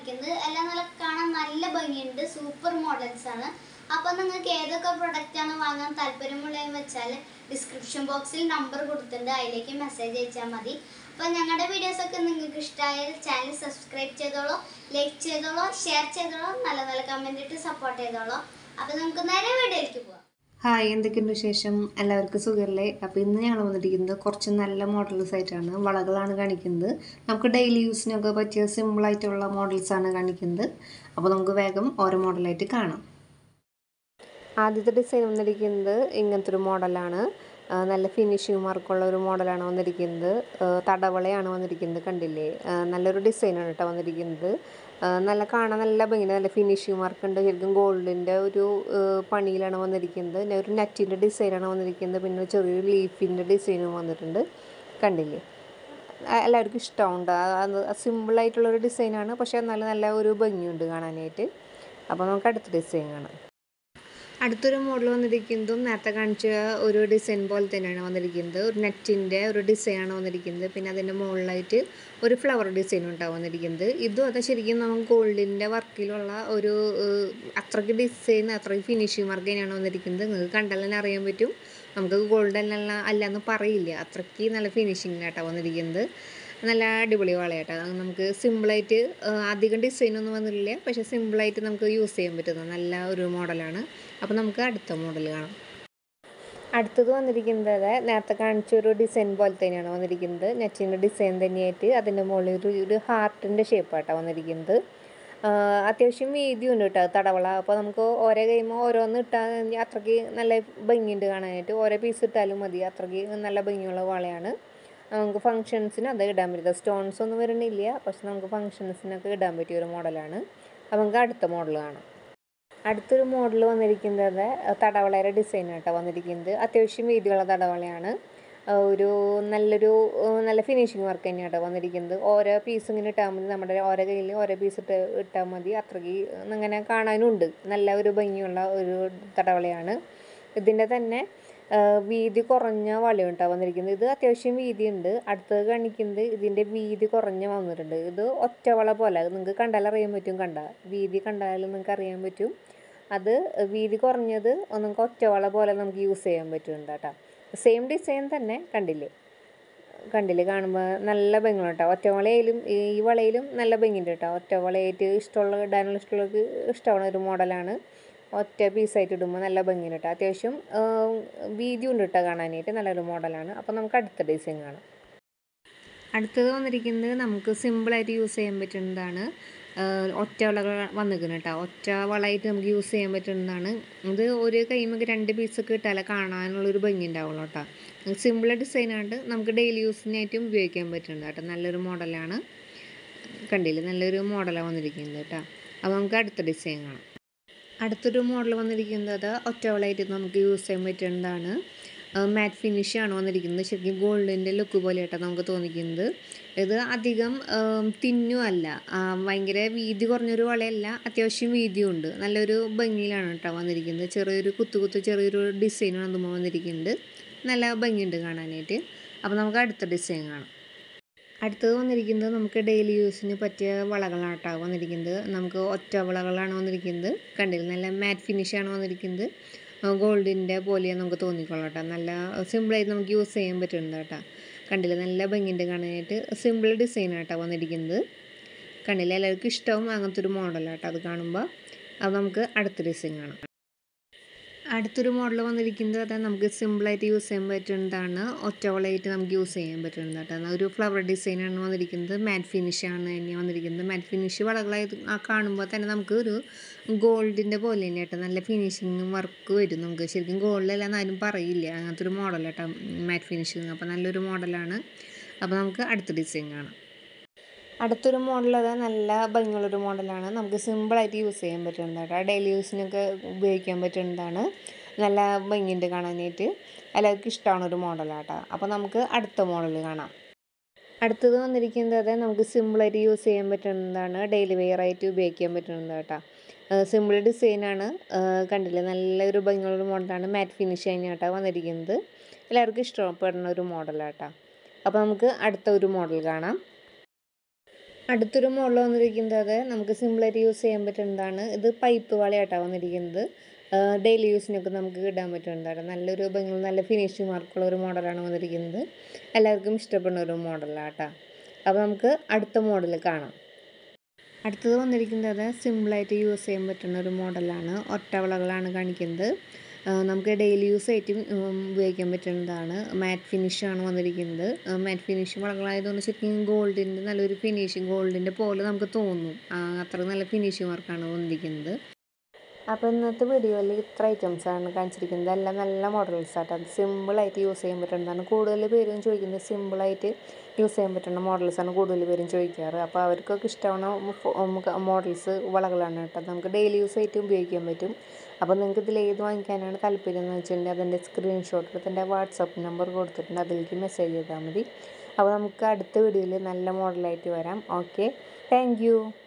വന്നിരിക്കുന്നത് എല്ലാം നല്ല കാണാൻ നല്ല ഭംഗിയുണ്ട് സൂപ്പർ മോഡൽസ് ആണ് അപ്പോൾ നിങ്ങൾക്ക് ഏതൊക്കെ പ്രൊഡക്റ്റ് ആണ് വാങ്ങാൻ താല്പര്യമുള്ളതെന്ന് വെച്ചാൽ ഡിസ്ക്രിപ്ഷൻ ബോക്സിൽ നമ്പർ കൊടുത്തിട്ടുണ്ട് അതിലേക്ക് മെസ്സേജ് അയച്ചാൽ മതി അപ്പോൾ ഞങ്ങളുടെ വീഡിയോസ് ഒക്കെ നിങ്ങൾക്ക് ഇഷ്ടമായാൽ ചാനൽ സബ്സ്ക്രൈബ് ചെയ്തോളൂ ലൈക്ക് ചെയ്തോളൂ ഷെയർ ചെയ്തോളൂ നല്ല നല്ല കമൻറ്റ് ഇട്ട് സപ്പോർട്ട് ചെയ്തോളൂ അപ്പോൾ നമുക്ക് നേരെ വീഡിയോയിലേക്ക് പോവാം ഹായ് എന്തൊക്കെയുണ്ട് വിശേഷം എല്ലാവർക്കും സുഖമല്ലേ അപ്പോൾ ഇന്ന് ഞങ്ങൾ വന്നിരിക്കുന്നത് കുറച്ച് നല്ല മോഡൽസ് ആയിട്ടാണ് വളകളാണ് കാണിക്കുന്നത് നമുക്ക് ഡെയിലി യൂസിനൊക്കെ പറ്റിയ സിമ്പിളായിട്ടുള്ള മോഡൽസാണ് കാണിക്കുന്നത് അപ്പോൾ നമുക്ക് വേഗം ഓരോ മോഡലായിട്ട് കാണാം ആദ്യത്തെ ഡിസൈൻ വന്നിരിക്കുന്നത് ഇങ്ങനത്തെ ഒരു മോഡലാണ് ആ, നല്ല ഫിനിഷിങ് മാർക്കുള്ള ഒരു മോഡലാണ് വന്നിരിക്കുന്നത് ആ, തടവളയാണ് വന്നിരിക്കുന്നത് കണ്ടില്ലേ ആ, നല്ലൊരു ഡിസൈനാണ് കേട്ടോ വന്നിരിക്കുന്നത് ആ, നല്ല കാണാൻ നല്ല ഭംഗി നല്ല ഫിനിഷിങ് മാർക്ക് ഉണ്ട് ശരിക്കും ഗോൾഡിൻ്റെ ഒരു ആ, പണിയിലാണ് വന്നിരിക്കുന്നത് പിന്നെ ഒരു നെറ്റിൻ്റെ ഡിസൈനാണ് വന്നിരിക്കുന്നത് പിന്നെ ഒരു ചെറിയൊരു ലീഫിൻ്റെ ഡിസൈനും വന്നിട്ടുണ്ട് കണ്ടില്ലേ ആ, എല്ലാവർക്കും ഇഷ്ടമുണ്ട് അത് സിമ്പിളായിട്ടുള്ളൊരു ഡിസൈനാണ് പക്ഷേ എന്നാലും നല്ല ഒരു ഭംഗിയുണ്ട് കാണാനായിട്ട് അപ്പോൾ നമുക്ക് അടുത്ത ഡിസൈൻ കാണാം അടുത്തൊരു മോഡൽ വന്നിരിക്കുന്നതും നേരത്തെ കാണിച്ച ഒരു ഡിസൈൻ പോലെ തന്നെയാണ് വന്നിരിക്കുന്നത് ഒരു നെറ്റിൻ്റെ ഒരു ഡിസൈനാണ് വന്നിരിക്കുന്നത് പിന്നെ അതിൻ്റെ മുകളിലായിട്ട് ഒരു ഫ്ലവർ ഡിസൈൻ ഉണ്ടാവും വന്നിരിക്കുന്നത് ഇതും അത് ശരിക്കും നമുക്ക് ഗോൾഡിൻ്റെ വർക്കിലുള്ള ഒരു ഏഹ്, അത്രയ്ക്ക് ഡിസൈൻ അത്രയ്ക്ക് ഫിനിഷിങ് വർക്ക് തന്നെയാണ് വന്നിരിക്കുന്നത് നിങ്ങൾക്ക് കണ്ടാൽ തന്നെ അറിയാൻ പറ്റും നമുക്ക് ഗോൾഡൻ അല്ല അല്ല എന്ന് പറയില്ല അത്രയ്ക്ക് നല്ല ഫിനിഷിങ്ങിലായിട്ടാണ് വന്നിരിക്കുന്നത് നല്ല അടിപൊളി വളയാട്ടോ അത് നമുക്ക് സിമ്പിളായിട്ട് അധികം ഡിസൈനൊന്നും വന്നിട്ടില്ല പക്ഷേ സിമ്പിളായിട്ട് നമുക്ക് യൂസ് ചെയ്യാൻ പറ്റുന്ന നല്ല ഒരു മോഡലാണ് അപ്പോൾ നമുക്ക് അടുത്ത മോഡൽ കാണാം അടുത്തത് വന്നിരിക്കുന്നത് നേരത്തെ കാണിച്ച ഒരു ഡിസൈൻ പോലെ തന്നെയാണ് വന്നിരിക്കുന്നത് നെറ്റിൻ്റെ ഡിസൈൻ തന്നെയായിട്ട് അതിൻ്റെ മുകളിൽ ഒരു ഒരു ഹാർട്ടിൻ്റെ ഷേപ്പായിട്ടാണ് വന്നിരിക്കുന്നത് ആ, അത്യാവശ്യം വീതിയുണ്ട് കേട്ടോ തടവള അപ്പോൾ നമുക്ക് ഓരോ കഴിയുമ്പോൾ ഓരോന്ന് ഇട്ടാൽ അത്രയ്ക്ക് നല്ല ഭംഗിയുണ്ട് കാണാനായിട്ട് ഓരോ പീസ് ഇട്ടാലും മതി അത്രയ്ക്ക് നല്ല ഭംഗിയുള്ള വളയാണ് നമുക്ക് ഫങ്ഷൻസിന് അത് ഇടാൻ പറ്റും സ്റ്റോൺസ് ഒന്നും വരുന്നില്ല പക്ഷെ നമുക്ക് ഫങ്ഷൻസിനൊക്കെ ഇടാൻ പറ്റിയ ഒരു മോഡലാണ് അപ്പോൾ നമുക്ക് അടുത്ത മോഡൽ കാണാം അടുത്തൊരു മോഡൽ വന്നിരിക്കുന്നത് തടവളയുടെ ഡിസൈൻ ആട്ടോ വന്നിരിക്കുന്നത് അത്യാവശ്യം വീതിയുള്ള തടവളയാണ് ആ, ഒരു നല്ലൊരു ആ, നല്ല ഫിനിഷിങ് വർക്ക് തന്നെയാട്ടോ വന്നിരിക്കുന്നത് ഓരോ പീസ് ഇങ്ങനെ ഇട്ടാൽ മതി നമ്മുടെ ഓരോ കയ്യിൽ ഓരോ പീസ് ഇട്ട് ഇട്ടാൽ മതി അത്രയ്ക്ക് അങ്ങനെ കാണാനുണ്ട് നല്ല ഒരു ഭംഗിയുള്ള ഒരു തടവളയാണ് ഇതിൻ്റെ തന്നെ ആ, വീതി കുറഞ്ഞ വളയാണ് കേട്ടോ വന്നിരിക്കുന്നത് ഇത് അത്യാവശ്യം വീതിയുണ്ട് അടുത്തത് കാണിക്കുന്നത് ഇതിൻ്റെ വീതി കുറഞ്ഞ വന്നിട്ടുണ്ട് ഇത് ഒറ്റവള പോലെ അത് നിങ്ങൾക്ക് കണ്ടാൽ അറിയാൻ പറ്റും കണ്ട വീതി കണ്ടാലും നിങ്ങൾക്ക് അറിയാൻ പറ്റും അത് വീതി കുറഞ്ഞത് നിങ്ങൾക്ക് ഒറ്റവള പോലെ നമുക്ക് യൂസ് ചെയ്യാൻ പറ്റുന്നുണ്ട് കേട്ടോ സെയിം ഡിസൈൻ തന്നെ കണ്ടില്ലേ കണ്ടില്ലേ കാണുമ്പോൾ നല്ല ഭംഗിയാണ് കേട്ടോ ഒറ്റവളയിലും ഈ വളയിലും നല്ല ഭംഗിയുണ്ട് കേട്ടോ ഒറ്റവളയായിട്ട് ഇഷ്ടമുള്ള ഇടാനുള്ള ഇഷ്ടമുള്ളവർക്ക് ഇഷ്ടമാണ് ഒരു മോഡലാണ് ഒറ്റ പീസായിട്ട് ഇടുമ്പോൾ നല്ല ഭംഗിയുണ്ട് കേട്ടോ അത്യാവശ്യം വീതി ഉണ്ട് കേട്ടോ കാണാനായിട്ട് നല്ലൊരു മോഡലാണ് അപ്പോൾ നമുക്ക് അടുത്ത ഡിസൈൻ കാണാം അടുത്തത് വന്നിരിക്കുന്നത് നമുക്ക് സിമ്പിളായിട്ട് യൂസ് ചെയ്യാൻ പറ്റുന്നതാണ് ആഹ് ഒറ്റ വളകൾ വന്നിരിക്കുന്നത് കേട്ടോ ഒറ്റ വളമായിട്ട് നമുക്ക് യൂസ് ചെയ്യാൻ പറ്റുന്നതാണ് ഇത് ഒരു കൈമൊക്കെ രണ്ട് പീസൊക്കെ ഇട്ടാലേ കാണാനുള്ളൊരു ഭംഗി ഉണ്ടാവുള്ളൂ കേട്ടോ സിമ്പിൾ ഡിസൈനായിട്ട് നമുക്ക് ഡെയിലി യൂസിനായിട്ടും ഉപയോഗിക്കാൻ പറ്റുന്നുണ്ട് കേട്ടോ നല്ലൊരു മോഡലാണ് കണ്ടില്ലേ നല്ലൊരു മോഡലാണ് വന്നിരിക്കുന്നത് കേട്ടോ അപ്പോൾ നമുക്ക് അടുത്ത ഡിസൈൻ കാണാം അടുത്തൊരു മോഡൽ വന്നിരിക്കുന്നത് ഒറ്റവളായിട്ട് നമുക്ക് യൂസ് ചെയ്യാൻ പറ്റുന്നതാണ് മാറ്റ് ഫിനിഷ് ആണ് വന്നിരിക്കുന്നത് ശരിക്കും ഗോൾഡിൻ്റെ ലുക്ക് പോലെയായിട്ടാണ് നമുക്ക് തോന്നിക്കുന്നത് ഇത് അധികം തിന്നും അല്ല ആ, ഭയങ്കര വീതി കുറഞ്ഞൊരു വളയല്ല അത്യാവശ്യം വീതിയും ഉണ്ട് നല്ലൊരു ഭംഗിയിലാണ് കേട്ടോ വന്നിരിക്കുന്നത് ചെറിയൊരു കുത്തു കുത്തു ചെറിയൊരു ഡിസൈനാണ് അതുമ്പോൾ വന്നിരിക്കുന്നത് നല്ല ഭംഗിയുണ്ട് കാണാനായിട്ട് അപ്പോൾ നമുക്ക് അടുത്ത ഡിസൈൻ കാണാം അടുത്തത് വന്നിരിക്കുന്നത് നമുക്ക് ഡെയിലി യൂസിന് പറ്റിയ വളകളാണ് കേട്ടോ വന്നിരിക്കുന്നത് നമുക്ക് ഒറ്റ വളകളാണ് വന്നിരിക്കുന്നത് കണ്ടില്ല നല്ല മാറ്റ് ഫിനിഷാണ് വന്നിരിക്കുന്നത് ഗോൾഡിൻ്റെ പോലെ നമുക്ക് തോന്നിക്കോളാം കേട്ടോ നല്ല സിമ്പിളായിട്ട് നമുക്ക് യൂസ് ചെയ്യാൻ പറ്റുന്നുണ്ട് കേട്ടോ കണ്ടില്ല നല്ല ഭംഗിയുണ്ട് കാണാനായിട്ട് സിമ്പിൾ ഡിസൈനാണ് കേട്ടോ വന്നിരിക്കുന്നത് കണ്ടില്ല എല്ലാവർക്കും ഇഷ്ടവും അങ്ങനത്തെ ഒരു മോഡലാണ് കേട്ടോ അത് കാണുമ്പോൾ അത് നമുക്ക് അടുത്ത ഡിസൈൻ കാണാം അടുത്തൊരു മോഡൽ വന്നിരിക്കുന്നത് അതാ നമുക്ക് സിമ്പിളായിട്ട് യൂസ് ചെയ്യാൻ പറ്റുന്നതാണ് ഒറ്റവളയായിട്ട് നമുക്ക് യൂസ് ചെയ്യാൻ പറ്റുന്നത് കേട്ടോ ഒരു ഫ്ലവർ ഡിസൈനാണ് വന്നിരിക്കുന്നത് മാറ്റ് ഫിനിഷാണ് തന്നെ വന്നിരിക്കുന്നത് മാറ്റ് ഫിനിഷ് വളകളായി ആ കാണുമ്പോൾ തന്നെ നമുക്ക് ഒരു ഗോൾഡിൻ്റെ പോലെ തന്നെ കേട്ടോ നല്ല ഫിനിഷിങ് വർക്ക് വരും നമുക്ക് ശരിക്കും ഗോൾഡല്ല എന്നാരും പറയില്ല അങ്ങനത്തെ ഒരു മോഡൽ കേട്ടോ മാറ്റ് ഫിനിഷിങ് അപ്പോൾ നല്ലൊരു മോഡലാണ് അപ്പോൾ നമുക്ക് അടുത്ത ഡിസൈൻ കാണാം അടുത്തൊരു മോഡൽ അത് നല്ല ഭംഗിയുള്ളൊരു മോഡലാണ് നമുക്ക് സിമ്പിളായിട്ട് യൂസ് ചെയ്യാൻ പറ്റുന്നതാണ് കേട്ടോ ഡെയിലി യൂസിനൊക്കെ ഉപയോഗിക്കാൻ പറ്റുന്നതാണ് നല്ല ഭംഗിയുണ്ട് കാണാനായിട്ട് എല്ലാവർക്കും ഇഷ്ടമാണ് ഒരു മോഡലാട്ടോ അപ്പോൾ നമുക്ക് അടുത്ത മോഡൽ കാണാം അടുത്തത് വന്നിരിക്കുന്നത് നമുക്ക് സിമ്പിളായിട്ട് യൂസ് ചെയ്യാൻ പറ്റുന്നതാണ് ഡെയിലി വെയർ ആയിട്ട് ഉപയോഗിക്കാൻ പറ്റുന്നത് കേട്ടോ സിമ്പിൾ ഡിസൈനാണ് കണ്ടില്ലേ നല്ലൊരു ഭംഗിയുള്ളൊരു മോഡലാണ് മാറ്റ് ഫിനിഷ് കഴിഞ്ഞാട്ടോ വന്നിരിക്കുന്നത് എല്ലാവർക്കും ഇഷ്ടപ്പെടുന്ന ഒരു മോഡലാട്ടോ അപ്പോൾ നമുക്ക് അടുത്ത ഒരു മോഡൽ കാണാം അടുത്തൊരു മോഡൽ വന്നിരിക്കുന്നത് നമുക്ക് സിമ്പിളായിട്ട് യൂസ് ചെയ്യാൻ പറ്റുന്നതാണ് ഇത് പൈപ്പ് വളയായിട്ടാണ് വന്നിരിക്കുന്നത് ഡെയിലി യൂസിനൊക്കെ നമുക്ക് ഇടാൻ പറ്റുന്നതാണ് നല്ലൊരു ഭംഗി നല്ല ഫിനിഷിങ് മാർക്കുള്ള ഒരു മോഡലാണ് വന്നിരിക്കുന്നത് എല്ലാവർക്കും ഇഷ്ടപ്പെടുന്ന ഒരു മോഡലാണ് കേട്ടോ അപ്പോൾ നമുക്ക് അടുത്ത മോഡൽ കാണാം അടുത്തത് വന്നിരിക്കുന്നത് സിമ്പിളായിട്ട് യൂസ് ചെയ്യാൻ പറ്റുന്ന ഒരു മോഡലാണ് ഒറ്റവളകളാണ് കാണിക്കുന്നത് ആ, നമുക്ക് ഡെയിലി യൂസ് ആയിട്ട് ഉം, ഉപയോഗിക്കാൻ പറ്റുന്നതാണ് മാറ്റ് ഫിനിഷാണ് വന്നിരിക്കുന്നത് മാറ്റ് ഫിനിഷ് വളകളായതുകൊണ്ട് ശരിക്കും ഗോൾഡിൻ്റെ നല്ലൊരു ഫിനിഷിങ് ഗോൾഡിൻ്റെ പോലെ നമുക്ക് തോന്നും ആ, അത്ര നല്ല ഫിനിഷിങ് വർക്കാണ് വന്നിരിക്കുന്നത് അപ്പോൾ ഇന്നത്തെ വീഡിയോയിൽ ഇത്ര ഐറ്റംസ് ആണ് കാണിച്ചിരിക്കുന്നത് എല്ലാം നല്ല മോഡൽസ് ആട്ടോ അത് സിമ്പിളായിട്ട് യൂസ് ചെയ്യാൻ പറ്റുന്നതാണ് കൂടുതൽ പേരും ചോദിക്കുന്നത് സിമ്പിളായിട്ട് യൂസ് ചെയ്യാൻ പറ്റുന്ന മോഡൽസാണ് കൂടുതൽ പേരും ചോദിക്കാറ് അപ്പോൾ അവർക്കൊക്കെ ഇഷ്ടമാണ് മോഡൽസ് വളകളാണ് കേട്ടോ അത് നമുക്ക് ഡെയിലി യൂസ് ആയിട്ട് ഉപയോഗിക്കാൻ പറ്റും അപ്പോൾ നിങ്ങൾക്ക് ഇതിൽ ഏത് വാങ്ങിക്കാനാണ് താല്പര്യം എന്ന് വെച്ചിട്ടുണ്ടെങ്കിൽ അതിൻ്റെ സ്ക്രീൻഷോട്ട് എടുത്ത് എൻ്റെ വാട്സപ്പ് നമ്പർ കൊടുത്തിട്ടുണ്ട് അതിലേക്ക് മെസ്സേജ് ചെയ്താൽ മതി അപ്പോൾ നമുക്ക് അടുത്ത വീഡിയോയിൽ നല്ല മോഡലായിട്ട് വരാം ഓക്കെ താങ്ക്